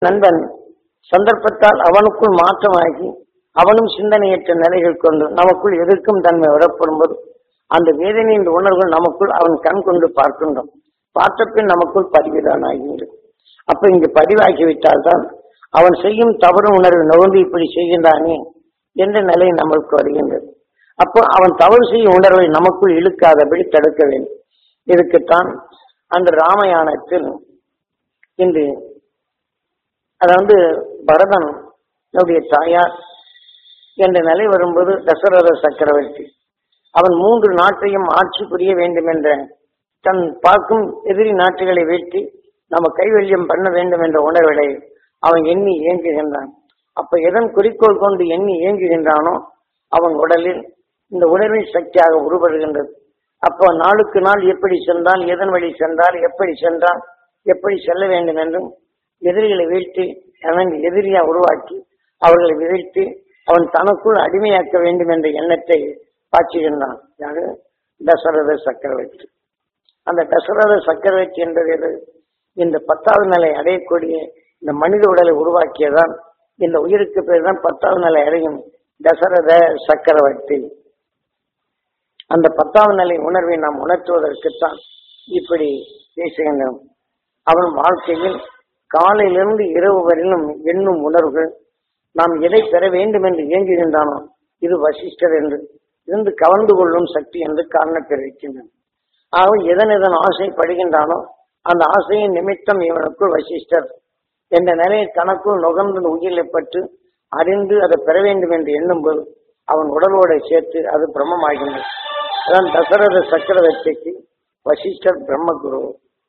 நண்பன் சந்தர்ப்பத்தால் அவனுக்குள் மாற்றமாகி அவனும் சிந்தனையற்ற நிலைகள் கொண்டு நமக்குள் எதிர்க்கும் தன்மை விடப்படும் போது அந்த வேதனையின் உணர்வுகள் நமக்குள் அவன் கண் கொண்டு பார்க்கின்றோம் பார்த்த பின் நமக்குள் பதிவுதான் ஆகின்றது அப்ப இங்கு பதிவாகிவிட்டால்தான் அவன் செய்யும் தவறு உணர்வு நுகர்ந்து இப்படி செய்கின்றானே என்ற நிலை நம்மளுக்கு வருகின்றது அப்போ அவன் தவறு செய்யும் உணர்வை நமக்குள் இழுக்காதபடி தடுக்க வேண்டும் இதுக்குத்தான் அந்த ராமயானத்தில் இன்று அதாவது பரதன் என்னுடைய தாயார் என்ற நிலை வரும்போது தசரத சக்கரவர்த்தி அவன் மூன்று நாட்டையும் ஆட்சி புரிய வேண்டும் என்ற தன் பார்க்கும் எதிரி நாட்டுகளை வீழ்த்தி நம்ம கைவல்யம் பண்ண வேண்டும் என்ற உணர்வுகளை அவன் எண்ணி இயங்குகின்றான் அப்ப எதன் குறிக்கோள் கொண்டு எண்ணி இயங்குகின்றானோ அவன் உடலில் இந்த உணர்வின் சக்தியாக உருவருகின்றது அப்போ நாளுக்கு நாள் எப்படி சென்றால் எதன் வழி சென்றால் எப்படி சென்றால் எப்படி செல்ல வேண்டும் என்றும் எதிரிகளை வீழ்த்தி அவன் எதிரியா உருவாக்கி அவர்களை வீழ்த்தி அவன் தனக்குள் அடிமையாக்க வேண்டும் என்ற எண்ணத்தை பாய்ச்சுகின்றான் யாரு தசரத சக்கரவர்த்தி அந்த தசரத சக்கரவர்த்தி என்பது எது? இந்த பத்தாவது நிலை அடையக்கூடிய இந்த மனித உடலை உருவாக்கியதான் இந்த உயிருக்கு பேர் தான் பத்தாவது நிலை அடையும் தசரத சக்கரவர்த்தி அந்த பத்தாவது நிலை உணர்வை நாம் உணர்த்துவதற்குத்தான் இப்படி பேசுகின்றோம் அவன் வாழ்க்கையில் காலையிலிருந்து இரவு வரையிலும் எண்ணும் உணர்வுகள் நாம் எதை பெற வேண்டும் என்று இயங்குகின்றானோ இது வசிஷ்டர் என்று இருந்து கவர்ந்து கொள்ளும் சக்தி என்று காரணம் தெரிவிக்கின்றன ஆக எதன் எதன் ஆசைப்படுகின்றானோ அந்த ஆசையின் நிமித்தம் இவனுக்குள் வசிஷ்டர் என்ற நிலையை தனக்குள் நுகர்ந்து உயிரை பட்டு அறிந்து அதை பெற வேண்டும் என்று எண்ணும்போது அவன் உடலோட சேர்த்து அது பிரம்மமாகின்றது அதான் தசரத சக்கரவர்த்திக்கு வசிஷ்டர் பிரம்மகுரு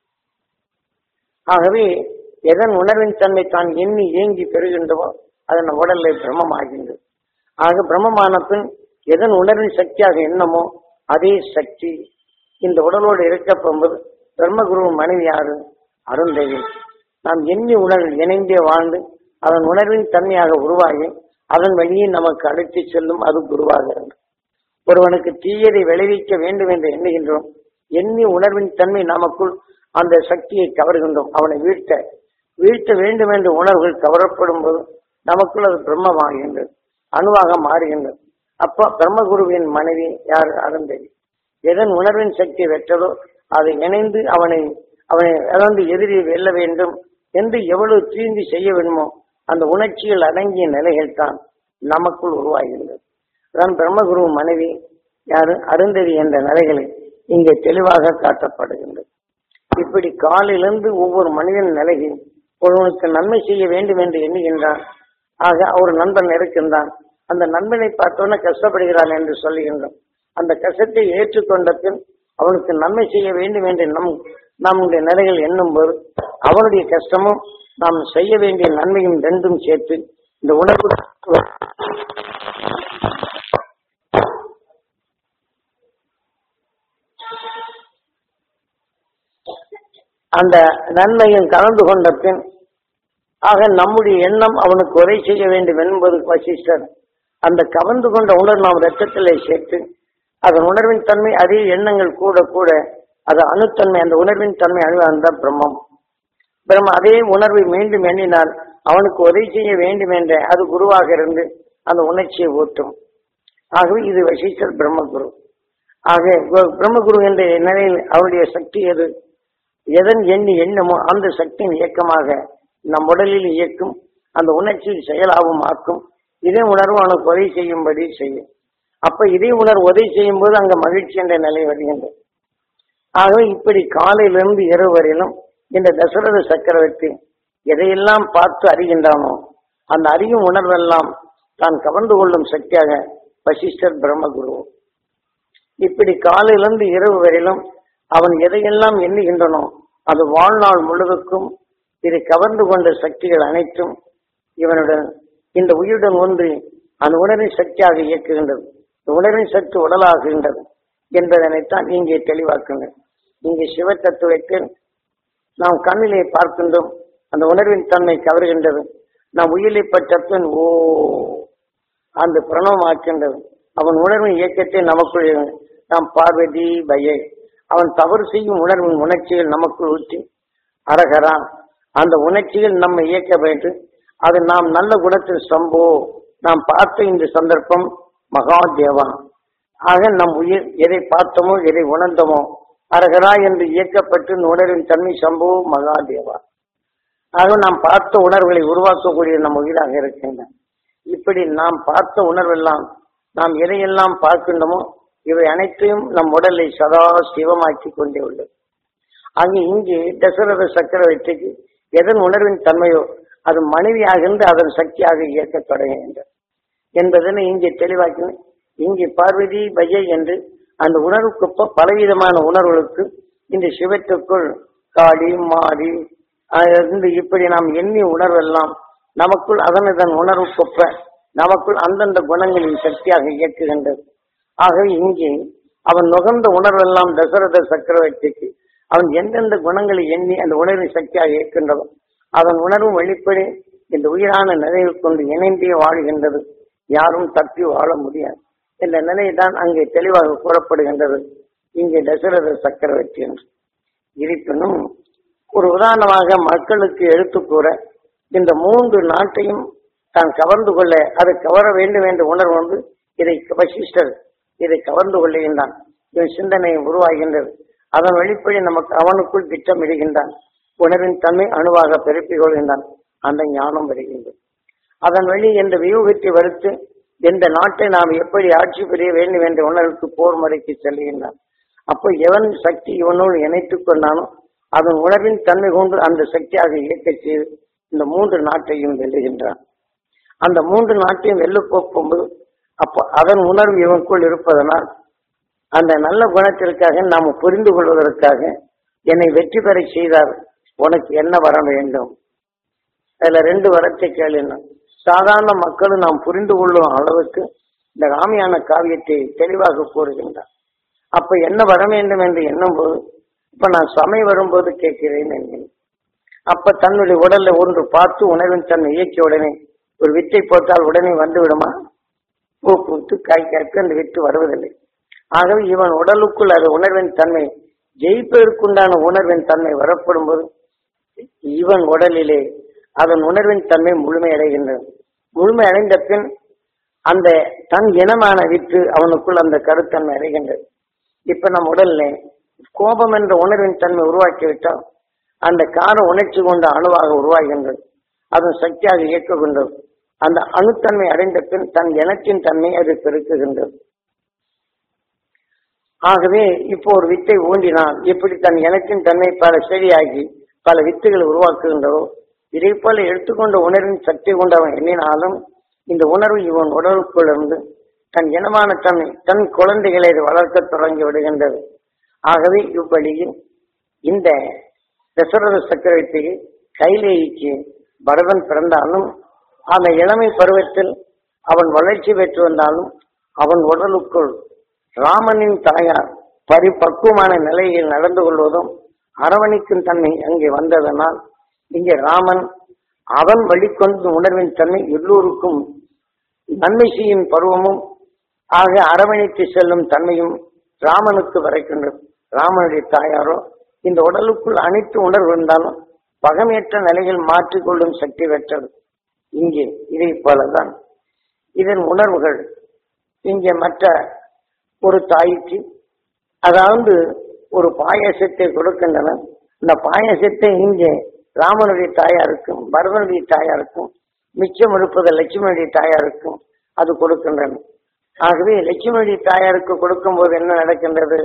ஆகவே எதன் உணர்வின் தன்மை தான் எண்ணி ஏங்கி பெறுகின்றவோ அதன் உடலை பிரம்மமாகின்றது ஆக பிரம்மமான பின் எதன் உணர்வின் சக்தியாக எண்ணமோ அதே சக்தி இந்த உடலோடு இருக்க போகும்போது பிரம்மகுரு மனைவி யாரு அருந்தேவி நாம் எண்ணி உணர்வில் இணைந்தே வாழ்ந்து அதன் உணர்வின் தன்மையாக உருவாகி அதன் வழியே நமக்கு அழைத்து செல்லும் அது குருவாகிறது ஒருவனுக்கு தீயதை விளைவிக்க வேண்டும் என்று எண்ணுகின்றோம் எண்ணி உணர்வின் தன்மை நமக்குள் அந்த சக்தியை கவர்கின்றோம் அவனை வீழ்த்த வீழ்த்த வேண்டும் என்ற உணர்வுகள் கவரப்படும் போது நமக்குள் அது பிரம்மமாகின்றது அணுவாக மாறுகின்றது அப்போ பிரம்மகுருவின் மனைவி யார் அருந்ததி எதன் உணர்வின் சக்தி வெற்றதோ அதை இணைந்து அவனை அவனை அதாவது எதிரியை வெல்ல வேண்டும் என்று எவ்வளவு தீங்கு செய்ய வேண்டுமோ அந்த உணர்ச்சிகள் அடங்கிய நிலைகள் தான் நமக்குள் உருவாகின்றது அதான் பிரம்மகுரு மனைவி யாரு அருந்ததி என்ற நிலைகளை இங்கே தெளிவாக காட்டப்படுகின்றது இப்படி காலிலிருந்து ஒவ்வொரு மனிதன் நிலையில் ஒருவனுக்கு நன்மை செய்ய வேண்டும் என்று எண்ணுகின்றான் ஆக ஒரு நண்பன் இருக்கின்றான் அந்த நண்பனை பார்த்தோன்னே கஷ்டப்படுகிறான் என்று சொல்லுகின்றோம் அந்த கஷ்டத்தை ஏற்றுக்கொண்ட பின் அவனுக்கு நன்மை செய்ய வேண்டும் என்று நம் நம்முடைய நிலைகள் எண்ணும் போது அவனுடைய கஷ்டமும் நாம் செய்ய வேண்டிய நன்மையும் ரெண்டும் சேர்த்து இந்த உணர்வு அந்த நன்மையும் கலந்து கொண்ட பின் ஆக நம்முடைய எண்ணம் அவனுக்கு உரை செய்ய வேண்டும் என்பது வசிஷ்டர் அந்த கவர்ந்து கொண்ட உணர்வு நாம் ரத்தத்திலே சேர்த்து அதன் உணர்வின் தன்மை அதே எண்ணங்கள் கூட கூட அது அணுத்தன்மை அந்த உணர்வின் தன்மை அணு அந்த பிரம்மம் பிரம்ம அதே உணர்வை மீண்டும் எண்ணினால் அவனுக்கு உதவி செய்ய வேண்டும் என்ற அது குருவாக இருந்து அந்த உணர்ச்சியை ஊட்டும் ஆகவே இது வசிஷ்டர் பிரம்மகுரு ஆக கு- பிரம்மகுரு என்ற நிலையில் அவருடைய சக்தி எது எதன் எண்ணி எண்ணமோ அந்த சக்தியின் இயக்கமாக நம் உடலில் இயக்கும் அந்த உணர்ச்சியில் செயலாகவும் ஆக்கும் இதே உணர்வு அவனுக்கு உதவி செய்யும்படி செய்யும் அப்ப இதே உணர்வு உதவி செய்யும் போது அங்க மகிழ்ச்சி என்ற நிலை வருகின்றது ஆகவே இப்படி காலையிலிருந்து இரவு வரையிலும் இந்த தசரத சக்கரவர்த்தி எதையெல்லாம் பார்த்து அறிகின்றானோ அந்த அறியும் உணர்வெல்லாம் தான் கவர்ந்து கொள்ளும் சக்தியாக வசிஷ்டர் பிரம்மகுரு இப்படி காலையிலிருந்து இரவு வரையிலும் அவன் எதையெல்லாம் எண்ணுகின்றனோ அது வாழ்நாள் முழுவதுக்கும் இதை கவர்ந்து கொண்ட சக்திகள் அனைத்தும் இவனுடன் இந்த உயிருடன் ஒன்று அந்த உணர்வின் சக்தியாக இயக்குகின்றது இந்த உணர்வின் சக்தி உடலாகுகின்றது என்பதனைத்தான் இங்கே தெளிவாக்குங்கள் இங்கே சிவ தத்துவத்தில் நாம் கண்ணிலே பார்க்கின்றோம் அந்த உணர்வின் தன்மை கவர்கின்றது நாம் உயிரை பற்ற பின் ஓ அந்த பிரணவம் ஆக்கின்றது அவன் உணர்வின் இயக்கத்தை நமக்குள் நாம் பார்வதி பய அவன் தவறு செய்யும் உணர்வின் உணர்ச்சிகள் நமக்குள் ஊற்றி அரகரா அந்த உணர்ச்சிகள் நம்ம இயக்க வேண்டும் அது நாம் நல்ல குணத்தில் சம்போ நாம் பார்த்த இந்த சந்தர்ப்பம் மகாதேவா ஆக நம் உயிர் எதை பார்த்தோமோ எதை உணர்ந்தோமோ அரகரா என்று இயக்கப்பட்டு இந்த உணர்வின் தன்மை சம்பவ மகாதேவா ஆக நாம் பார்த்த உணர்வுகளை உருவாக்கக்கூடிய நம் உயிராக இருக்கின்றன இப்படி நாம் பார்த்த உணர்வெல்லாம் நாம் எதையெல்லாம் பார்க்கின்றோமோ இவை அனைத்தையும் நம் உடலை சதா சிவமாக்கி கொண்டே உள்ளது அங்கு இங்கே தசரத சக்கரவர்த்திக்கு எதன் உணர்வின் தன்மையோ அது மனைவியாகின்ற அதன் சக்தியாக இயக்கத் தொடங்குகின்றது என்பதனை இங்கே தெளிவாக்கி இங்கே பார்வதி பஜை என்று அந்த உணர்வுக்கு பலவிதமான உணர்வுகளுக்கு இந்த சிவத்துக்குள் காடி மாடி இருந்து இப்படி நாம் எண்ணிய உணர்வெல்லாம் நமக்குள் அதன் இதன் உணர்வுக்கொப்ப நமக்குள் அந்தந்த குணங்களின் சக்தியாக இயக்குகின்றது ஆகவே இங்கே அவன் நுகர்ந்த உணர்வெல்லாம் தசரத சக்கரவர்த்திக்கு அவன் எந்தெந்த குணங்களை எண்ணி அந்த உணர்வின் சக்தியாக இயக்கின்றதோ அதன் உணர்வு வெளிப்படி இந்த உயிரான நிலையை கொண்டு இணைந்தே வாழ்கின்றது யாரும் தப்பி வாழ முடியாது என்ற நிலைதான் அங்கே தெளிவாக கூறப்படுகின்றது இங்கே தசரத சக்கரவர்த்தி என்று இருப்பினும் ஒரு உதாரணமாக மக்களுக்கு எடுத்து கூற இந்த மூன்று நாட்டையும் தான் கவர்ந்து கொள்ள அதை கவர வேண்டும் என்ற உணர்வு வந்து இதை வசிஷ்டர் இதை கவர்ந்து கொள்ளுகின்றான் இவன் சிந்தனை உருவாகின்றது அதன் வெளிப்படி நமக்கு அவனுக்குள் திட்டமிடுகின்றான் உணர்வின் தன்மை அணுவாக பெருப்பிக் கொள்கின்றான் அந்த ஞானம் வருகின்றது அதன் வழி என்ற வியூகத்தை வறுத்து எந்த நாட்டை நாம் எப்படி ஆட்சி புரிய வேண்டும் என்ற உணர்வுக்கு போர் முறைக்கு செல்கின்றான் அப்போ எவன் சக்தி இவனோடு இணைத்துக் கொண்டானோ அதன் உணர்வின் தன்மை கொண்டு அந்த சக்தியாக இயக்க செய்து இந்த மூன்று நாட்டையும் வெல்லுகின்றான் அந்த மூன்று நாட்டையும் வெல்ல போகும்போது அப்போ அதன் உணர்வு இவனுக்குள் இருப்பதனால் அந்த நல்ல குணத்திற்காக நாம் புரிந்து கொள்வதற்காக என்னை வெற்றி பெற செய்தார் உனக்கு என்ன வர வேண்டும் அதுல ரெண்டு வரத்தை கேளுங்க சாதாரண மக்களும் நாம் புரிந்து கொள்ளும் அளவுக்கு இந்த ராமியான காவியத்தை தெளிவாக கூறுகின்றார் அப்ப என்ன வர வேண்டும் என்று எண்ணும் போது இப்ப நான் சமயம் வரும்போது கேட்கிறேன் என்கிறேன் அப்ப தன்னுடைய உடல்ல ஒன்று பார்த்து உணர்வின் தன்னை இயக்கிய உடனே ஒரு வித்தை போட்டால் உடனே வந்து விடுமா பூ பூத்து காய் காய்க்கு அந்த வித்து வருவதில்லை ஆகவே இவன் உடலுக்குள் அது உணர்வின் தன்மை ஜெயிப்பதற்குண்டான உணர்வின் தன்மை வரப்படும் போது இவன் உடலிலே அதன் உணர்வின் தன்மை முழுமையடைகின்றது முழுமை அடைந்த பின் அந்த தன் இனமான வித்து அவனுக்குள் அந்த கருத்தன்மை அடைகின்றது இப்ப நம் உடல்ல கோபம் என்ற உணர்வின் தன்மை உருவாக்கிவிட்டால் அந்த கார உணர்ச்சி கொண்ட அணுவாக உருவாகின்றது அதன் சக்தியாக இயக்குகின்றது அந்த அணுத்தன்மை அடைந்த பின் தன் இனத்தின் தன்மை அது பெருக்குகின்றது ஆகவே இப்போ ஒரு வித்தை ஊண்டினால் எப்படி தன் இனத்தின் தன்மை பல செடியாகி பல வித்துகளை உருவாக்குகின்றதோ இதை போல எடுத்துக்கொண்ட உணர்வின் சக்தி கொண்டு அவன் எண்ணினாலும் இந்த உணர்வு இவன் உடலுக்குள் இருந்து தன் இனமான தன்மை தன் குழந்தைகளை இது வளர்க்க தொடங்கி விடுகின்றது ஆகவே இவ்வழியில் இந்த தசரத சக்கரவர்த்திக்கு கைலேயிக்கு பரதன் பிறந்தாலும் அந்த இளமை பருவத்தில் அவன் வளர்ச்சி பெற்று வந்தாலும் அவன் உடலுக்குள் ராமனின் தாயார் பரிபக்குவமான நிலையில் நடந்து கொள்வதும் அரவணைக்கும் தன்மை அங்கே வந்ததனால் இங்கே ராமன் அவன் வழிகொண்டு உணர்வின் தன்மை எல்லோருக்கும் நன்மை செய்யும் பருவமும் ஆக அரவணைத்து செல்லும் தன்மையும் ராமனுக்கு வரைக்கின்றது ராமனுடைய தாயாரோ இந்த உடலுக்குள் அனைத்து உணர்வு இருந்தாலும் பகமேற்ற நிலையில் மாற்றிக்கொள்ளும் சக்தி பெற்றது இங்கே இதை போலதான் இதன் உணர்வுகள் இங்கே மற்ற ஒரு தாய்க்கு அதாவது ஒரு பாயசத்தை கொடுக்கின்றன இந்த பாயசத்தை இங்கே ராமனுடைய தாயாருக்கும் பரதனுடைய தாயாருக்கும் மிச்சம் இருப்பது லட்சுமணுடைய தாயாருக்கும் அது கொடுக்கின்றன ஆகவே லட்சுமணுடைய தாயாருக்கு கொடுக்கும் போது என்ன நடக்கின்றது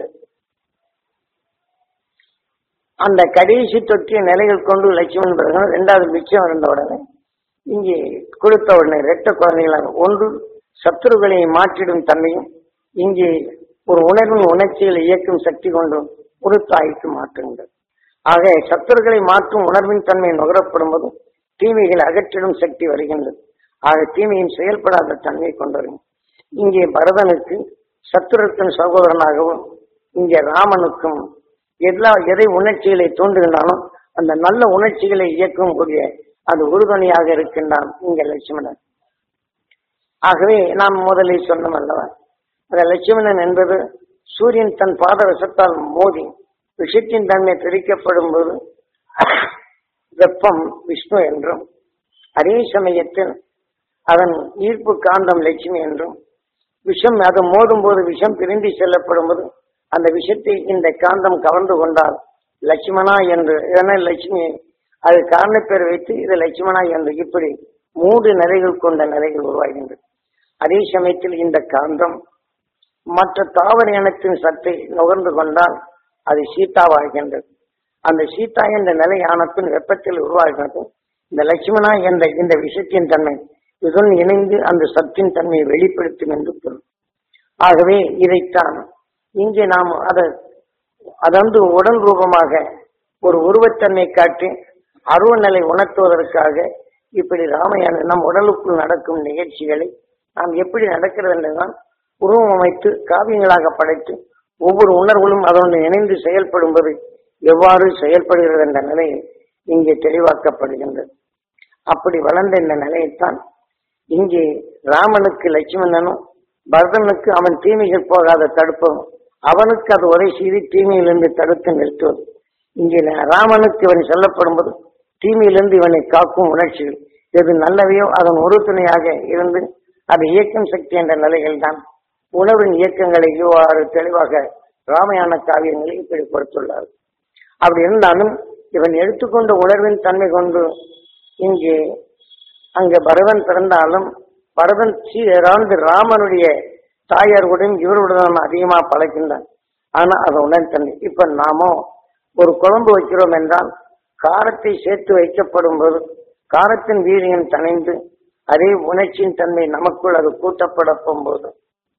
அந்த கடைசி தொற்றிய நிலைகள் கொண்டு லட்சுமணன் பிறகு ரெண்டாவது மிச்சம் இருந்த உடனே இங்கே கொடுத்த உடனே இரட்ட குழந்தைகளாக ஒன்று சத்துருக்களை மாற்றிடும் தன்மையும் இங்கே ஒரு உணர்வின் உணர்ச்சிகளை இயக்கும் சக்தி கொண்டும் ஒரு தாய்க்கு மாற்றுகின்றது ஆக சத்துருக்களை மாற்றும் உணர்வின் தன்மை நுகரப்படும் போது தீமைகளை அகற்றிடும் சக்தி வருகின்றது ஆக தீமையின் செயல்படாத தன்மை கொண்டவரும் இங்கே பரதனுக்கு சத்துருக்கின் சகோதரனாகவும் இங்கே ராமனுக்கும் எல்லா எதை உணர்ச்சிகளை தோன்றுகின்றானோ அந்த நல்ல உணர்ச்சிகளை இயக்கும் கூடிய அது உறுதுணையாக இருக்கின்றான் இங்க லட்சுமணன் ஆகவே நாம் முதலில் சொன்னோம் அல்லவா அந்த லட்சுமணன் என்பது சூரியன் தன் பாதரசத்தால் மோதி விஷத்தின் தன்மை பிரிக்கப்படும் போது வெப்பம் விஷ்ணு என்றும் அதே சமயத்தில் அதன் ஈர்ப்பு காந்தம் லட்சுமி என்றும் விஷம் அது மோதும் போது விஷம் பிரிந்து செல்லப்படும் போது அந்த விஷத்தை இந்த காந்தம் கவர்ந்து கொண்டால் லட்சுமணா என்று இதனை லட்சுமி அது காரணப்பேர் வைத்து இது லட்சுமணா என்று இப்படி மூன்று நிலைகள் கொண்ட நிலைகள் உருவாகின்றது அதே சமயத்தில் இந்த காந்தம் மற்ற தாவர இனத்தின் சத்தை நுகர்ந்து கொண்டால் அது சீதாவாகின்றது அந்த சீதா என்ற நிலை ஆனத்தின் வெப்பத்தில் உருவாகிறது இந்த லட்சுமணா என்ற இந்த விஷத்தின் தன்மை இதுடன் இணைந்து அந்த சத்தின் தன்மையை வெளிப்படுத்தும் என்று பொருள் ஆகவே இதைத்தான் இங்கே நாம் அதை அதாவது உடல் ரூபமாக ஒரு உருவத்தன்மை காட்டி அருவநிலை உணர்த்துவதற்காக இப்படி ராமையான நம் உடலுக்குள் நடக்கும் நிகழ்ச்சிகளை நாம் எப்படி நடக்கிறது என்றுதான் உருவம் அமைத்து காவியங்களாக படைத்து ஒவ்வொரு உணர்வுகளும் அதனுடன் இணைந்து செயல்படும்போது எவ்வாறு செயல்படுகிறது என்ற நிலையில் இங்கே தெளிவாக்கப்படுகின்றது அப்படி வளர்ந்த இந்த நிலையைத்தான் இங்கே ராமனுக்கு லட்சுமணனும் பரதனுக்கு அவன் தீமைகள் போகாத தடுப்பதும் அவனுக்கு அது உரை செய்து தீமையிலிருந்து தடுத்து நிறுத்துவது இங்கே ராமனுக்கு இவன் சொல்லப்படும்போது தீமையிலிருந்து இவனை காக்கும் உணர்ச்சிகள் எது நல்லவையோ அதன் ஒரு துணையாக இருந்து அது இயக்கம் சக்தி என்ற நிலைகள் தான் உணவின் இயக்கங்களை இவ்வாறு தெளிவாக ராமாயண காவியங்களில் இப்படி கொடுத்துள்ளார் அப்படி இருந்தாலும் இவன் எடுத்துக்கொண்ட உணர்வின் தன்மை கொண்டு இங்கே அங்க பரதன் பிறந்தாலும் பரதன் ராந்து ராமனுடைய தாயாருடன் இவருடன் அதிகமா பழக்கின்றான் ஆனா அதை உணர்த்தன்மை இப்ப நாமோ ஒரு குழம்பு வைக்கிறோம் என்றால் காரத்தை சேர்த்து வைக்கப்படும் போது காரத்தின் வீரியம் தணைந்து அதே உணர்ச்சியின் தன்மை நமக்குள் அது கூட்டப்பட போகும்போது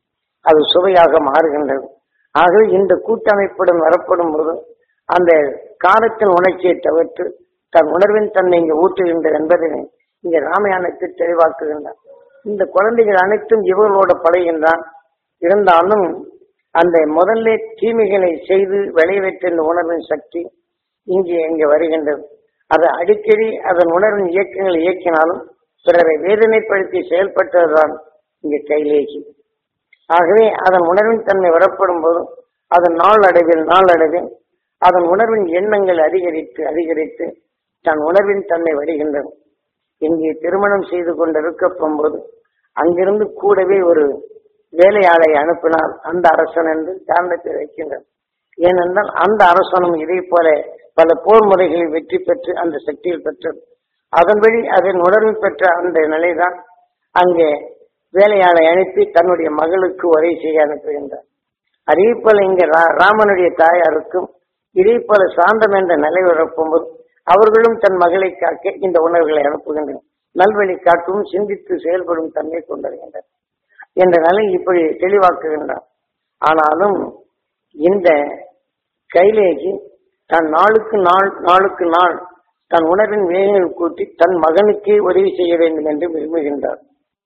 அது சுவையாக மாறுகின்றது ஆகவே இந்த கூட்டமைப்புடன் வரப்படும் போது அந்த காரத்தின் உணர்ச்சியை தவிர்த்து தன் உணர்வின் தன்மை இங்கு ஊட்டுகின்றது என்பதை இங்க ராமாயணத்தில் தெளிவாக்குகின்றார் இந்த குழந்தைகள் அனைத்தும் இவர்களோட படைகின்றான் இருந்தாலும் அந்த முதல்ல தீமைகளை செய்து விளைவித்த இந்த உணர்வின் சக்தி இங்கே இங்கே வருகின்றது அது அடிக்கடி அதன் உணர்வின் இயக்கங்களை இயக்கினாலும் பிறரை வேதனைப்படுத்தி செயல்பட்டதுதான் இங்கே கைலேகி ஆகவே அதன் உணர்வின் தன்மை வரப்படும் போது அதன் நாள் அடைவில் நாள் அடைவில் அதன் உணர்வின் எண்ணங்கள் அதிகரித்து அதிகரித்து தன் உணர்வின் தன்மை வருகின்றது இங்கே திருமணம் செய்து கொண்டிருக்க போகும்போது அங்கிருந்து கூடவே ஒரு வேலையாளை அனுப்பினால் அந்த அரசன் என்று காரணத்தை வைக்கின்றார் ஏனென்றால் அந்த அரசனும் இதே போல பல போர் முறைகளில் வெற்றி பெற்று அந்த சக்தியில் பெற்றது அதன் வழி அதன் உணர்வில் பெற்ற அந்த நிலைதான் அங்கே வேலையாளை அனுப்பி தன்னுடைய மகளுக்கு உரை செய்ய அனுப்புகின்றார் அதே போல இங்க ராமனுடைய தாயாருக்கும் இதே போல சாந்தம் என்ற நிலை வரப்போகும்போது அவர்களும் தன் மகளை காக்க இந்த உணர்வுகளை அனுப்புகின்றனர் நல்வழி காட்டும் சிந்தித்து செயல்படும் தன்மை கொண்டிருக்கின்றனர் என்ற நிலை இப்படி தெளிவாக்குகின்றார் ஆனாலும் இந்த கைலேகி தன் நாளுக்கு நாள் நாளுக்கு நாள் தன் உணர்வின் வேகங்கள் கூட்டி தன் மகனுக்கே உதவி செய்ய வேண்டும் என்று விரும்புகின்றார்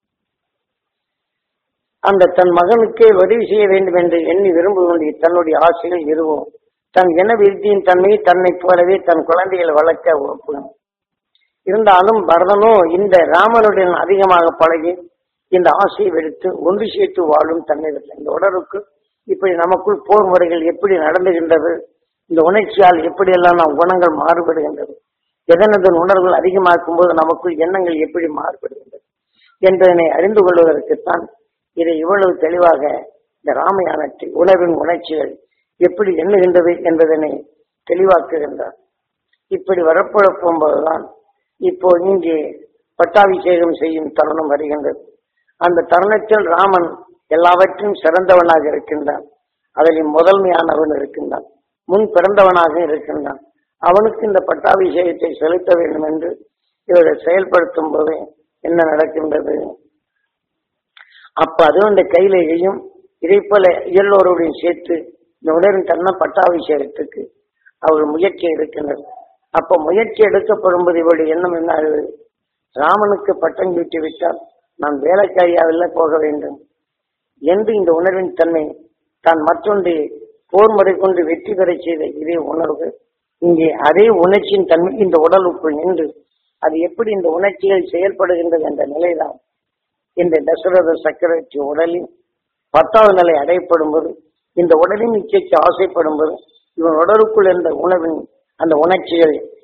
அந்த தன் மகனுக்கே உதவி செய்ய வேண்டும் என்று எண்ணி விரும்புகின்ற தன்னுடைய ஆசைகள் எதுவும் தன் இன விருத்தியின் தன்மையை தன்னைப் போலவே தன் குழந்தைகளை வளர்க்க ஒப்பும் இருந்தாலும் பரதனோ இந்த ராமனுடன் அதிகமாக பழகி இந்த ஆசையை வெடித்து ஒன்று சேர்த்து வாழும் தன்மை இந்த உடலுக்கு இப்படி நமக்குள் போர் முறைகள் எப்படி நடந்துகின்றது இந்த உணர்ச்சியால் எப்படியெல்லாம் நம் குணங்கள் மாறுபடுகின்றது எதனதன் உணர்வுகள் அதிகமாக்கும் போது நமக்குள் எண்ணங்கள் எப்படி மாறுபடுகின்றது என்பதனை அறிந்து கொள்வதற்குத்தான் இதை இவ்வளவு தெளிவாக இந்த ராமயானத்தை உணர்வின் உணர்ச்சிகள் எப்படி எண்ணுகின்றது என்பதனை தெளிவாக்குகின்றார் இப்படி வரப்பட போகும்போதுதான் இப்போ இங்கே பட்டாபிஷேகம் செய்யும் தருணம் வருகின்றது அந்த தருணத்தில் ராமன் எல்லாவற்றையும் சிறந்தவனாக இருக்கின்றான் அதில் முதன்மையானவன் இருக்கின்றான் முன் பிறந்தவனாக இருக்கின்றான் அவனுக்கு இந்த பட்டாபிஷேகத்தை செலுத்த வேண்டும் என்று இவர்கள் செயல்படுத்தும் போது என்ன நடக்கின்றது அப்ப அதுவும் இந்த கையிலேயும் இதே போல எல்லோருடையும் சேர்த்து இந்த உணர்வின் தன்னை பட்டாபிஷேகத்துக்கு அவர் முயற்சி எடுக்கின்றனர் அப்ப முயற்சி எடுக்கப்படும் போது இவருடைய எண்ணம் என்ன ஆகுது ராமனுக்கு பட்டம் சூட்டி விட்டால் நான் வேலைக்காரியாவில்ல போக வேண்டும் என்று இந்த உணர்வின் தன்மை தான் மற்றொன்று போர் முறை கொண்டு வெற்றி பெற செய்த இதே உணர்வு இங்கே அதே உணர்ச்சியின் தன்மை இந்த உடலுக்குள் நின்று அது எப்படி இந்த உணர்ச்சிகள் செயல்படுகின்றது என்ற நிலைதான் இந்த தசரத சக்கரவர்த்தி உடலில் பத்தாவது நிலை அடையப்படும் போது இந்த உடலின் இச்சைக்கு ஆசைப்படும் போது இவன் உடலுக்குள் இருந்த உணவின் அந்த உணர்ச்சிகள்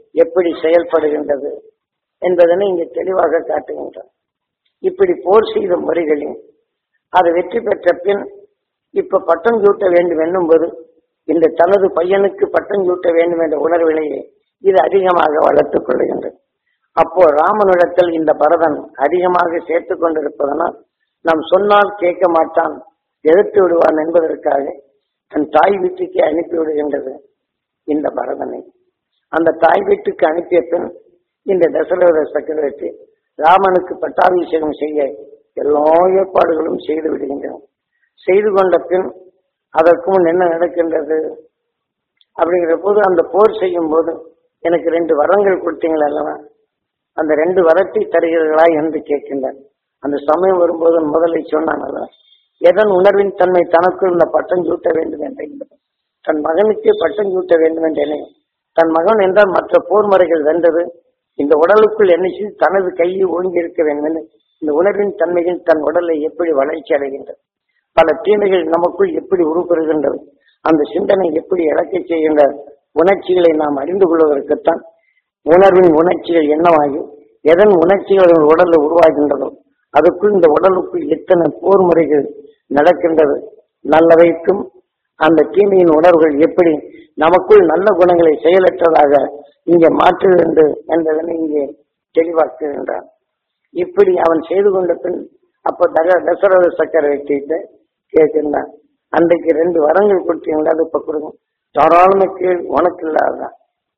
எப்படி செயல்படுகின்றது என்பதனை இங்கே தெளிவாக காட்டுகின்றார் இப்படி போர் செய்த முறைகளில் அது வெற்றி பெற்ற பின் இப்ப பட்டம் சூட்ட வேண்டும் என்னும்போது இந்த தனது பையனுக்கு பட்டம் சூட்ட வேண்டும் என்ற உணர்விலேயே இது அதிகமாக வளர்த்துக் கொள்ளுகின்றது அப்போ ராமனிடத்தில் இந்த பரதன் அதிகமாக சேர்த்துக் கொண்டிருப்பதனால் நாம் சொன்னால் கேட்க மாட்டான் எதிர்த்து விடுவான் என்பதற்காக தன் தாய் வீட்டுக்கு அனுப்பி விடுகின்றது இந்த பரதனை அந்த தாய் வீட்டுக்கு அனுப்பிய பின் இந்த தசரத சக்கரவர்த்தி ராமனுக்கு பட்டாபிஷேகம் செய்ய எல்லா ஏற்பாடுகளும் செய்து விடுகின்றன செய்து கொண்ட பின் அதற்கு முன் என்ன நடக்கின்றது அப்படிங்கிற போது அந்த போர் செய்யும் போது எனக்கு ரெண்டு வரங்கள் கொடுத்தீங்களா அல்லவா அந்த ரெண்டு வரத்தை தருகிறீர்களா என்று கேட்கின்றார் அந்த சமயம் வரும்போது முதலை சொன்னான் அல்லவா எதன் உணர்வின் தன்மை தனக்குள் இந்த பட்டம் சூட்ட வேண்டும் என்ற எண்ணம். தன் மகனுக்கே பட்டம் சூட்ட வேண்டும் என்ற எண்ணம். தன் மகன் என்றால் மற்ற போர் முறைகள் வென்றது இந்த உடலுக்குள் என்ன செய்து தனது கையை ஓங்கி இருக்க வேண்டும் என்று இந்த உணர்வின் தன்மைகள் தன் உடலை எப்படி வளர்ச்சி அடைகின்றது பல தீமைகள் நமக்குள் எப்படி உருப்பெறுகின்றது அந்த சிந்தனை எப்படி இழக்கச் செய்கின்ற உணர்ச்சிகளை நாம் அறிந்து கொள்வதற்குத்தான் உணர்வின் உணர்ச்சிகள் என்னவாகி எதன் உணர்ச்சிகள் ஒரு உடலில் உருவாகின்றதோ அதுக்குள் இந்த உடலுக்குள் எத்தனை போர் முறைகள் நடக்கின்றது நல்லவைக்கும் அந்த தீமையின் உணர்வுகள் எப்படி நமக்குள் நல்ல குணங்களை செயலற்றதாக இங்கே மாற்ற வேண்டும் என்பதனை இங்கே தெளிவாக்குகின்றான் இப்படி அவன் செய்து கொண்ட பின் அப்ப தக தசரத சக்கரவர்த்திட்ட கேட்கின்றான் அன்றைக்கு ரெண்டு வரங்கள் கொடுத்தீங்களா அது இப்ப கொடுங்க தாராளம கேள் உனக்கு இல்லாதான்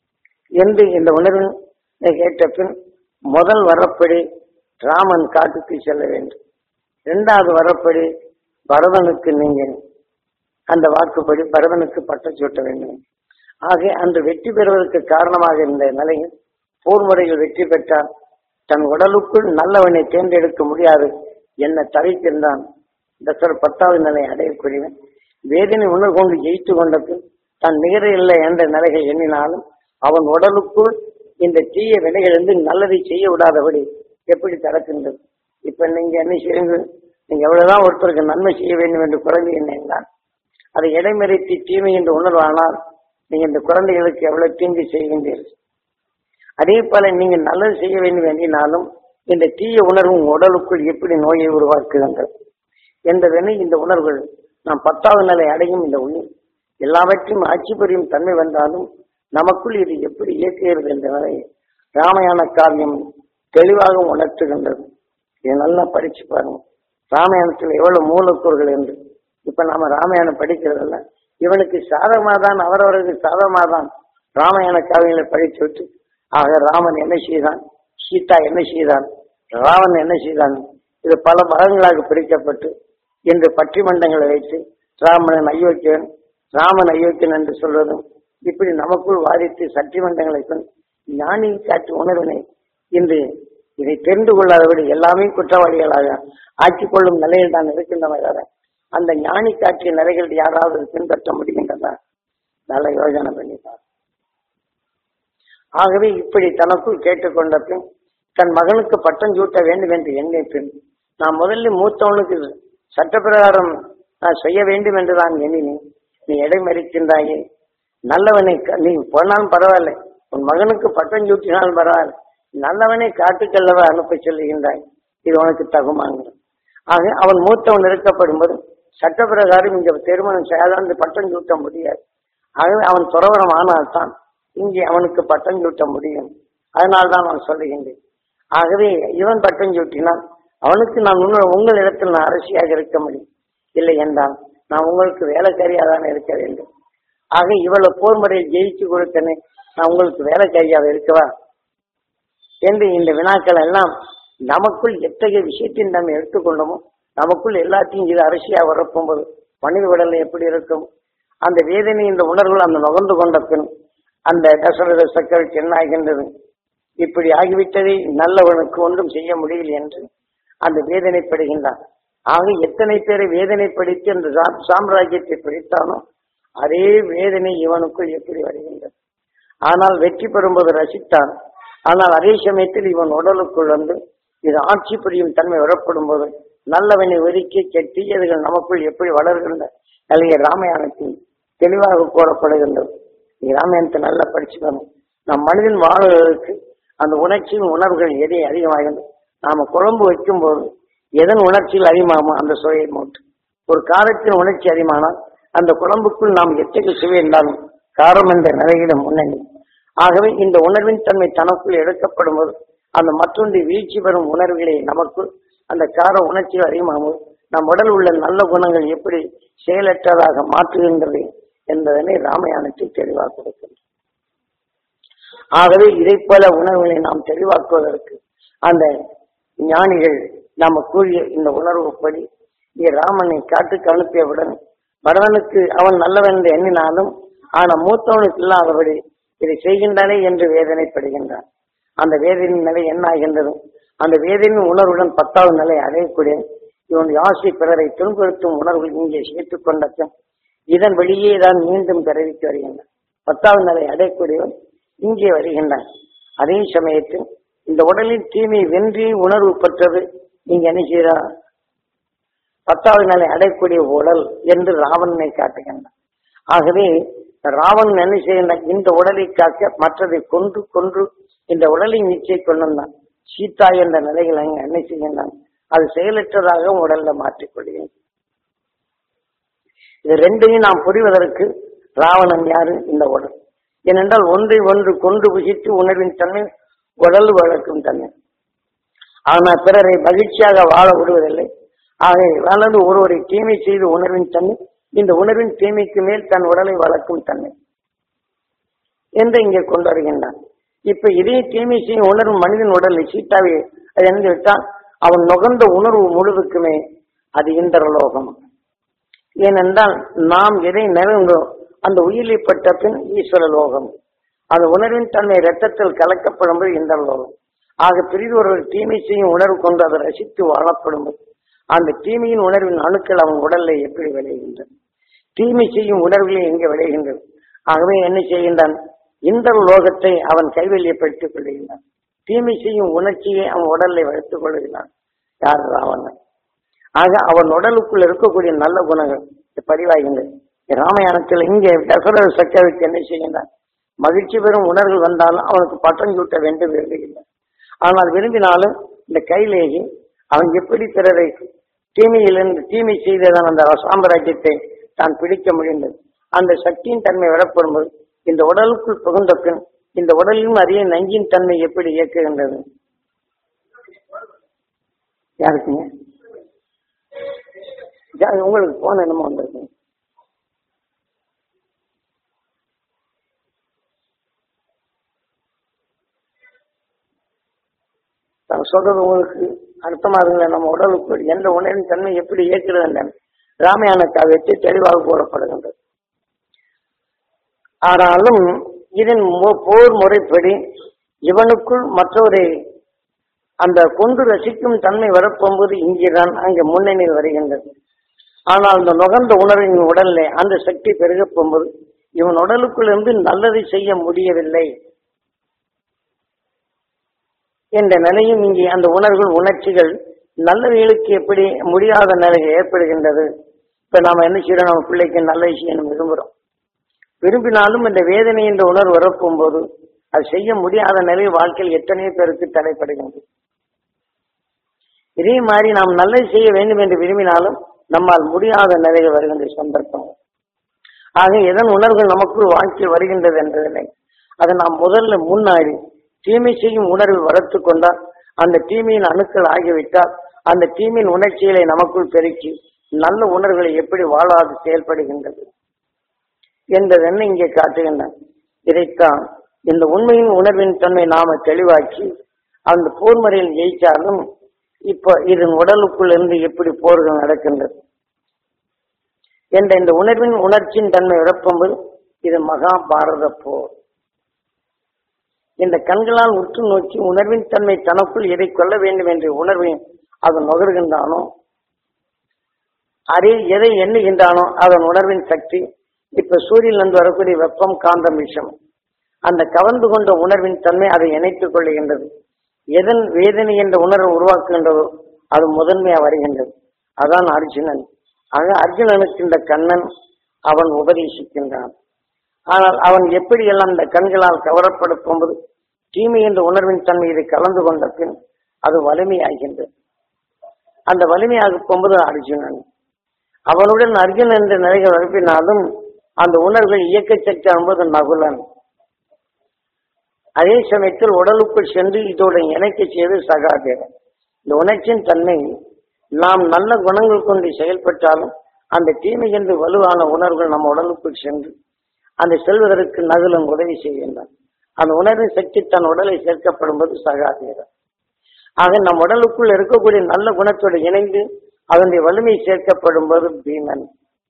என்று இந்த உணர்வில் கேட்ட பின் முதல் வரப்படி ராமன் காட்டுக்கு செல்ல வேண்டும் இரண்டாவது வரப்படி பரதனுக்கு நீங்கள் அந்த வாக்குப்படி பரதனுக்கு பட்டம் சூட்ட வேண்டும் ஆக அன்று வெற்றி பெறுவதற்கு காரணமாக இருந்த நிலையில் போர் முறையில் வெற்றி பெற்றால் தன் உடலுக்குள் நல்லவனை தேர்ந்தெடுக்க முடியாது என்ன தவிக்கின்றான் தசர பத்தாவது நிலை அடையக்கூடியவன் வேதனை உணர்வு கொண்டு ஜெயித்து கொண்ட பின் தான் நிகர இல்லை என்ற நிலையை எண்ணினாலும் அவன் உடலுக்குள் இந்த தீய வினைகளிலிருந்து நல்லதை செய்ய விடாதபடி எப்படி தடுக்கின்றது இப்ப நீங்க என்ன செய்யுங்க நீங்க எவ்வளவுதான் ஒருத்தருக்கு நன்மை செய்ய வேண்டும் என்று குழந்தை எண்ணால் அதை இடைமறித்து தீமை என்று உணர்வானால் நீங்க இந்த குழந்தைகளுக்கு எவ்வளவு தீங்கு செய்கின்றீர்கள் அதே போல நீங்க நல்லது செய்ய வேண்டும் எண்ணினாலும் இந்த தீய உணர்வு உங்க உடலுக்குள் எப்படி நோயை உருவாக்குகின்றது என்பதனை இந்த உணர்வுகள் நாம் பத்தாவது நிலை அடையும் இந்த உண்மை எல்லாவற்றையும் ஆட்சி புரியும் தன்மை வந்தாலும் நமக்குள் இது எப்படி இயக்குகிறது என்ற நிலையை ராமாயண காவியம் தெளிவாக உணர்த்துகின்றது இதை நல்லா படிச்சு பாருங்க ராமாயணத்தில் எவ்வளவு மூலக்கூறுகள் என்று இப்ப நாம ராமாயணம் படிக்கிறதில்ல இவனுக்கு சாதகமாக தான் அவரவருக்கு சாதகமாக தான் ராமாயண காவியங்களை படித்து விட்டு ஆக ராமன் என்ன செய்தான் சீதா என்ன செய்தான் ராவன் என்ன செய்தான் இது பல பாகங்களாக பிரிக்கப்பட்டு இன்று பட்டிமன்றங்களை வைத்து ராமன் அயோக்கியன் ராமன் அயோக்கியன் என்று சொல்வதும் இப்படி நமக்குள் வாதித்து சட்டிமன்றங்களை கொண்டு ஞானி காட்டு உணர்வினை இன்று இதை தெரிந்து கொள்ளாதபடி எல்லாமே குற்றவாளிகளாக ஆக்கிக் கொள்ளும் நிலையில் தான் இருக்கின்றன தவிர அந்த ஞானி காட்டிய நிலைகள் யாராவது பின்பற்ற முடிகின்றதா நல்ல யோசனை பண்ணிப்பார் ஆகவே இப்படி தனக்குள் கேட்டுக்கொண்ட பின் தன் மகனுக்கு பட்டம் சூட்ட வேண்டும் என்று எண்ணிய பின் நான் முதல்ல மூத்தவனுக்கு சட்டப்பிரகாரம் நான் செய்ய வேண்டும் என்று நான் எண்ணினேன் நீ இடைமறிக்கின்றாயே நல்லவனை க- நீ போனாலும் பரவாயில்லை உன் மகனுக்கு பட்டம் சூட்டினாலும் பரவாயில்லை நல்லவனை காட்டுக்கல்லவா அனுப்ப சொல்லுகின்றாய் இது உனக்கு தகுமாங்க ஆக அவன் மூத்தவன் இருக்கப்படும் போது சட்டப்பிரகாரம் இங்க திருமணம் செய்யாதான் இந்த பட்டம் சூட்ட முடியாது ஆகவே அவன் துறவரம் ஆனால்தான் இங்கே அவனுக்கு பட்டம் சூட்ட முடியும் அதனால்தான் நான் சொல்லுகின்றேன் ஆகவே இவன் பட்டம் சூட்டினால் அவனுக்கு நான் உங்கள் உங்கள் இடத்தில் நான் அரசியாக இருக்க முடியும் இல்லை என்றால் நான் உங்களுக்கு வேலைக்காரியாக தான் இருக்க வேண்டும் ஆக இவ்வளவு போர் முறையை ஜெயிச்சு கொடுத்தனே நான் உங்களுக்கு வேலைக்காரியாக இருக்கவா என்று இந்த வினாக்கள் எல்லாம் நமக்குள் எத்தகைய விஷயத்தையும் நம்ம எடுத்துக்கொண்டோமோ நமக்குள் எல்லாத்தையும் இது அரசியாக வரப்போகும்போது மனித உடல்ல எப்படி இருக்கும் அந்த வேதனை இந்த உணர்வுகள் அந்த நுகர்ந்து கொண்ட பின் அந்த தசரத சக்கரவர்த்தி என்ன ஆகின்றது இப்படி ஆகிவிட்டதை நல்லவனுக்கு ஒன்றும் செய்ய முடியல என்று அந்த வேதனைப்படுகின்றான் ஆக எத்தனை பேரை வேதனைப்படுத்தி அந்த சா- சாம்ராஜ்யத்தை பிடித்தானோ அதே வேதனை இவனுக்குள் எப்படி வருகின்றது ஆனால் வெற்றி பெறும்போது ரசித்தான் ஆனால் அதே சமயத்தில் இவன் உடலுக்குள் வந்து இது ஆட்சி புரியும் தன்மை வரப்படும் போது நல்லவனை ஒதுக்கி கெ- தீயதுகள் நமக்குள் எப்படி வளர்கின்ற நிலைய ராமாயணத்தில் தெளிவாக கூறப்படுகின்றது நீ ராமாயணத்தை நல்லா படிச்சுக்கணும் நம் மனிதன் வாழ்வதற்கு அந்த உணர்ச்சியின் உணர்வுகள் எதை அதிகமாகிறது நாம குழம்பு வைக்கும் போது எதன் உணர்ச்சியில் அதிகமாகுமோ அந்த சுவையை மூட்டு ஒரு காரத்தின் உணர்ச்சி அதிகமானால் அந்த குழம்புக்குள் நாம் எத்தகைய சுவை என்றாலும் காரம் என்ற நிலையிடம் முன்னணி ஆகவே இந்த உணர்வின் தன்மை தனக்குள் எடுக்கப்படும் போது அந்த மற்றொன்று வீழ்ச்சி பெறும் உணர்வுகளை நமக்குள் அந்த கார உணர்ச்சிகள் அதிகமாகும் நம் உடல் உள்ள நல்ல குணங்கள் எப்படி செயலற்றதாக மாற்றுகின்றது என்பதனை ராமாயணத்தில் தெளிவாக கொடுக்கின்றது ஆகவே இதை போல உணர்வுகளை நாம் தெளிவாக்குவதற்கு அந்த ஞானிகள் நாம கூறிய இந்த உணர்வுப்படி இங்கே ராமனை காட்டுக்கு அனுப்பியவுடன் பரதனுக்கு அவன் நல்லவன் என்று எண்ணினாலும் ஆனா மூத்தவனுக்கு இல்லாதபடி இதை செய்கின்றானே என்று வேதனைப்படுகின்றான் அந்த வேதனையின் நிலை என்ன ஆகின்றது அந்த வேதனையின் உணர்வுடன் பத்தாவது நிலை அடையக்கூடிய இவன் யாசி பிறரை துன்புறுத்தும் உணர்வுகள் இங்கே சேர்த்துக் கொண்ட பின் இதன் வெளியே தான் மீண்டும் பிறவிக்கு வருகின்றான் பத்தாவது நிலை அடையக்கூடியவன் இங்கே வருகின்றான் அதே சமயத்தில் இந்த உடலின் தீமை வென்றி உணர்வு பெற்றது நீங்க என்ன செய்யறா பத்தாவது நிலை அடையக்கூடிய உடல் என்று ராவணனை காட்டுகின்றான் ஆகவே ராவணன் என்ன செய்கின்றான் இந்த உடலை காக்க மற்றதை கொன்று கொன்று இந்த உடலை நிச்சய கொண்டான் சீதா என்ற நிலையில் அங்கே என்ன செய்கின்றான் அது செயலற்றதாக உடல்ல மாற்றிக்கொள்கிறேன் இது ரெண்டையும் நாம் புரிவதற்கு ராவணன் யாரு இந்த உடல் ஏனென்றால் ஒன்றை ஒன்று கொண்டு புசித்து உணர்வின் தன்மை உடல் வளர்க்கும் தன்மை ஆனால் பிறரை மகிழ்ச்சியாக வாழ விடுவதில்லை ஆக வளர்ந்து ஒருவரை தீமை செய்து உணர்வின் தன்மை இந்த உணர்வின் தீமைக்கு மேல் தன் உடலை வளர்க்கும் தன்மை என்று இங்கே கொண்டு வருகின்றான் இப்ப இதே தீமை செய்யும் உணர்வு மனிதன் உடலை சீட்டாவை அது என்ன விட்டால் அவன் நுகர்ந்த உணர்வு முழுவதுக்குமே அது இந்திரலோகம் ஏனென்றால் நாம் எதை நிறைந்தோம் அந்த உயிரை பட்ட பின் ஈஸ்வர லோகம் அந்த உணர்வின் தன்மை ரத்தத்தில் கலக்கப்படும் போது இந்திரலோகம் ஆக பிரிவு ஒரு தீமை செய்யும் உணர்வு கொண்டு அதை ரசித்து வாழப்படும் போது அந்த தீமையின் உணர்வின் அணுக்கள் அவன் உடல்ல எப்படி விளைகின்றன தீமை செய்யும் உணர்வுகளை எங்கே விளைகின்றது ஆகவே என்ன செய்கின்றான் இந்த லோகத்தை அவன் கைவல்யப்படுத்திக் கொள்கின்றான் தீமை செய்யும் உணர்ச்சியை அவன் உடலை வளர்த்துக் கொள்கிறான் யார் ராவணன் ஆக அவன் உடலுக்குள் இருக்கக்கூடிய நல்ல குணங்கள் பதிவாகின்றது ராமாயணத்தில் இங்கே தசரத சக்கரவர்த்தி என்ன செய்கின்றான் மகிழ்ச்சி பெறும் உணர்வுகள் வந்தாலும் அவனுக்கு பட்டம் சூட்ட வேண்டும் விரும்புகின்றான் ஆனால் விரும்பினாலும் இந்த கையிலேயே அவன் எப்படி பிறரை தீமையிலிருந்து தீமை செய்ததான் அந்த சாம்ராஜ்யத்தை தான் பிடிக்க முடிந்தது அந்த சக்தியின் தன்மை விடப்படும்போது இந்த உடலுக்குள் புகுந்த பின் இந்த உடலிலும் அறிய நஞ்சின் தன்மை எப்படி இயக்குகின்றது யாருக்குங்க யா- உங்களுக்கு போன என்னமோ வந்திருக்கு நான் சொல்றது உங்களுக்கு அர்த்தமா இருக்குல்ல நம்ம உடலுக்குள் எந்த உணர்வின் தன்மை எப்படி இயக்குறது என்ற ராமாயண காவியத்தை தெளிவாக கூறப்படுகின்றது ஆனாலும் இதன் மு- போர் முறைப்படி இவனுக்குள் மற்றவரை அந்த கொண்டு ரசிக்கும் தன்மை வரப்போகும்போது இங்கேதான் அங்கே முன்னணியில் வருகின்றது ஆனால் அந்த நுகர்ந்த உணர்வின் உடல்ல அந்த சக்தி பெருகப் போகும்போது இவன் உடலுக்குள் இருந்து நல்லதை செய்ய முடியவில்லை என்ற நிலையும் இங்கே அந்த உணர்வுகள் உணர்ச்சிகள் நல்லவைகளுக்கு எப்படி முடியாத நிலை ஏற்படுகின்றது இப்ப நாம என்ன செய்யறோம் நம்ம பிள்ளைக்கு நல்ல விஷயம் விரும்புறோம் விரும்பினாலும் இந்த வேதனை என்ற உணர்வு வரப்போகும்போது அது செய்ய முடியாத நிலை வாழ்க்கையில் எத்தனையோ பேருக்கு தடைப்படுகின்றது இதே மாதிரி நாம் நல்லது செய்ய வேண்டும் என்று விரும்பினாலும் நம்மால் முடியாத நிலையில் வருகின்ற சந்தர்ப்பம் ஆக எதன் உணர்வுகள் நமக்குள் வாழ்க்கையில் வருகின்றது என்றதில்லை அதை நாம் முதல்ல முன்னாடி தீமை செய்யும் உணர்வை வளர்த்து கொண்டால் அந்த தீமையின் அணுக்கள் ஆகிவிட்டால் அந்த தீமையின் உணர்ச்சிகளை நமக்குள் பெருக்கி நல்ல உணர்வுகளை எப்படி வாழாது செயல்படுகின்றது என்பதென்ன இங்கே காட்டுகின்றன இதைத்தான் இந்த உண்மையின் உணர்வின் தன்மை நாம தெளிவாக்கி அந்த போர் முறையில் ஜெயிச்சாலும் இப்ப இதன் உடலுக்குள் இருந்து எப்படி போர்கள் நடக்கின்றது என்ற இந்த உணர்வின் உணர்ச்சியின் தன்மை விடப்போது இது மகாபாரத போர் இந்த கண்களால் உற்று நோக்கி உணர்வின் தன்மை தனக்குள் எதை கொள்ள வேண்டும் என்ற உணர்வை அவன் நுகர்கின்றானோ அதை எதை எண்ணுகின்றானோ அதன் உணர்வின் சக்தி இப்ப சூரியனிலிருந்து வரக்கூடிய வெப்பம் காந்தம் விஷம் அந்த கவர்ந்து கொண்ட உணர்வின் தன்மை அதை இணைத்துக் கொள்ளுகின்றது எதன் வேதனை என்ற உணர்வை உருவாக்குகின்றதோ அது முதன்மையா வருகின்றது அதான் அர்ஜுனன் ஆக அர்ஜுனனுக்கு இந்த கண்ணன் அவன் உபதேசிக்கின்றான் ஆனால் அவன் எப்படியெல்லாம் அந்த கண்களால் கவரப்பட போகும்போது தீமை என்ற உணர்வின் தன்மை இதை கலந்து கொண்ட பின் அது வலிமையாகின்றது அந்த வலிமையாக போகும்போது அர்ஜுனன் அவனுடன் அர்ஜுனன் என்ற நிலைகள் அனுப்பினாலும் அந்த உணர்வுகள் இயக்க சக்தி என்பது நகுலன் அதே சமயத்தில் உடலுக்குள் சென்று இதோட இணைக்க செய்து சகாதேவன் இந்த உணர்ச்சியின் தன்மை நாம் நல்ல குணங்கள் கொண்டு செயல்பட்டாலும் அந்த தீமை என்று வலுவான உணர்வுகள் நம்ம உடலுக்குள் சென்று அந்த செல்வதற்கு நகுலன் உதவி செய்கின்றான் அந்த உணர்வின் சக்தி தன் உடலை சேர்க்கப்படும் போது சகாதேவன் ஆக நம் உடலுக்குள் இருக்கக்கூடிய நல்ல குணத்தோடு இணைந்து அதனுடைய வலிமை சேர்க்கப்படும் போது பீமன்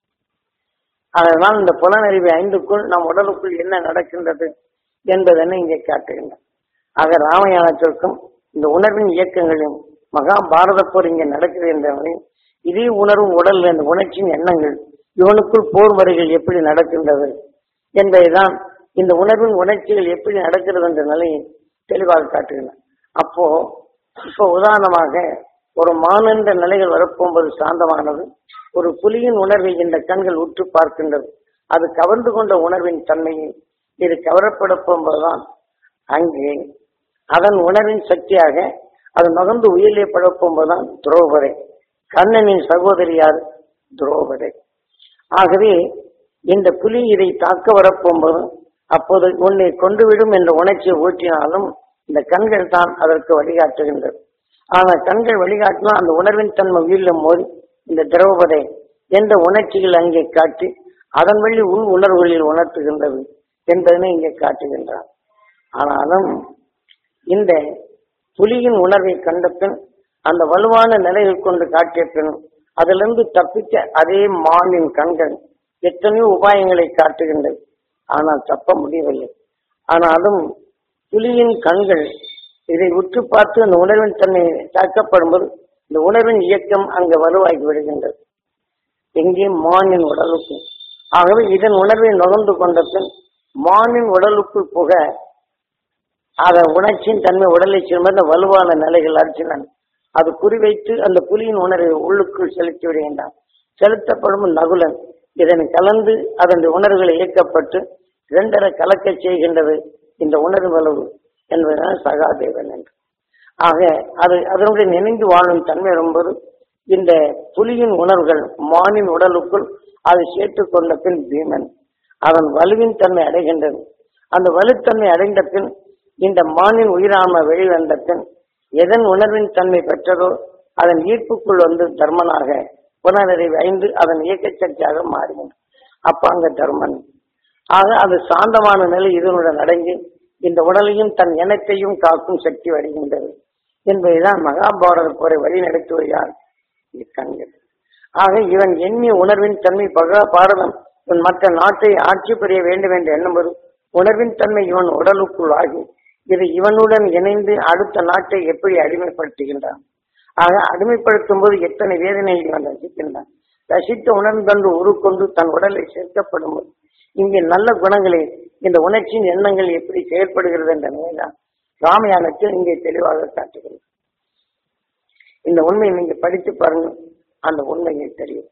அதனால் இந்த புலனறிவு ஐந்துக்குள் நம் உடலுக்குள் என்ன நடக்கின்றது என்பதனை இங்கே காட்டுகின்றன ஆக ராமயானத்திற்கும் இந்த உணர்வின் இயக்கங்களையும் மகாபாரத போர் இங்கே நடக்குது என்றவனை இதே உணர்வும் உடல் இந்த உணர்ச்சியின் எண்ணங்கள் இவனுக்குள் போர் முறைகள் எப்படி நடக்கின்றது என்பதைதான் இந்த உணர்வின் உணர்ச்சிகள் எப்படி நடக்கிறது என்ற நிலையை தெளிவாக காட்டுகின்றன அப்போ இப்போ உதாரணமாக ஒரு மானென்ற நிலைகள் வரப்போகும்போது சாந்தமானது ஒரு புலியின் உணர்வை இந்த கண்கள் உற்று பார்க்கின்றது அது கவர்ந்து கொண்ட உணர்வின் தன்மையை இது கவரப்பட போகும்போதுதான் அங்கே அதன் உணர்வின் சக்தியாக அது நகர்ந்து உயிரிலே பட போகும்போதுதான் துரோபதை கண்ணனின் சகோதரியார் துரோபதை ஆகவே இந்த புலி இதை தாக்க வரப்போகும்போது அப்போது உன்னை கொண்டுவிடும் என்ற உணர்ச்சியை ஊற்றினாலும் இந்த கண்கள் தான் அதற்கு வழிகாட்டுகின்றது ஆனால் கண்கள் வழிகாட்டினால் அந்த உணர்வின் தன்மை உயிரிலும் போது இந்த திரௌபதை என்ற உணர்ச்சிகள் அங்கே காட்டி அதன் வழி உள் உணர்வுகளில் உணர்த்துகின்றது என்பதனை இங்கே காட்டுகின்றார் ஆனாலும் இந்த புலியின் உணர்வை கண்ட பின் அந்த வலுவான நிலைகள் கொண்டு காட்டிய பின் அதிலிருந்து தப்பிக்க அதே மானின் கண்கள் எத்தனையோ உபாயங்களை காட்டுகின்றது ஆனால் தப்ப முடியவில்லை ஆனாலும் புலியின் கண்கள் இதை உற்று பார்த்து அந்த உணர்வின் தன்மை தாக்கப்படும்போது இந்த உணர்வின் இயக்கம் அங்கு வலுவாகி விடுகின்றது எங்கே மானின் உடலுக்குள் ஆகவே இதன் உணர்வை நுகர்ந்து கொண்ட பின் மானின் உடலுக்குள் புக அதன் உணர்ச்சியின் தன்மை உடலை செல்வது வலுவான நிலைகள் அர்ஜுனன் அது குறிவைத்து அந்த புலியின் உணர்வை உள்ளுக்குள் செலுத்தி விடுகின்றான் செலுத்தப்படும் நகுலன் இதனை கலந்து அதன் உணர்வுகளை இயக்கப்பட்டு இரண்டரை கலக்க செய்கின்றது இந்த உணர்வு வலுவு என்பதுதான் சகாதேவன் என்று ஆக அது அதனுடைய நினைந்து வாழும் தன்மை வரும்போது இந்த புலியின் உணர்வுகள் மானின் உடலுக்குள் அதை சேர்த்துக் கொண்ட பின் பீமன் அதன் வலுவின் தன்மை அடைகின்றது அந்த வலுத்தன்மை அடைந்த பின் இந்த மானின் உயிராம வெளிவந்த பின் எதன் உணர்வின் தன்மை பெற்றதோ அதன் ஈர்ப்புக்குள் வந்து தர்மனாக புனரறிவு ஐந்து அதன் இயக்க சக்தியாக மாறுகின்றது அப்ப அங்க தர்மன் ஆக அது சாந்தமான நிலை இதனுடன் அடங்கி இந்த உடலையும் தன் எண்ணத்தையும் காக்கும் சக்தி வருகின்றது என்பதுதான் மகாபாரத போரை வழி நடத்துவது யார் கண்கள் ஆக இவன் எண்ணிய உணர்வின் தன்மை மகா பாரதம் இவன் மற்ற நாட்டை ஆட்சி புரிய வேண்டும் என்று எண்ணும்போது உணர்வின் தன்மை இவன் உடலுக்குள் ஆகி இது இவனுடன் இணைந்து அடுத்த நாட்டை எப்படி அடிமைப்படுத்துகின்றான் ஆக அடிமைப்படுத்தும் போது எத்தனை வேதனை இவன் ரசிக்கின்றான் ரசித்த உணர்ந்தன்று உருக்கொண்டு தன் உடலை சேர்க்கப்படும் போது இங்கே நல்ல குணங்களை இந்த உணர்ச்சியின் எண்ணங்கள் எப்படி செயல்படுகிறது என்ற நிலைதான் ராமயானத்தில் இங்கே தெளிவாக காட்டுகிறது இந்த உண்மையை நீங்க படித்து பாருங்க அந்த உண்மையை தெரியும்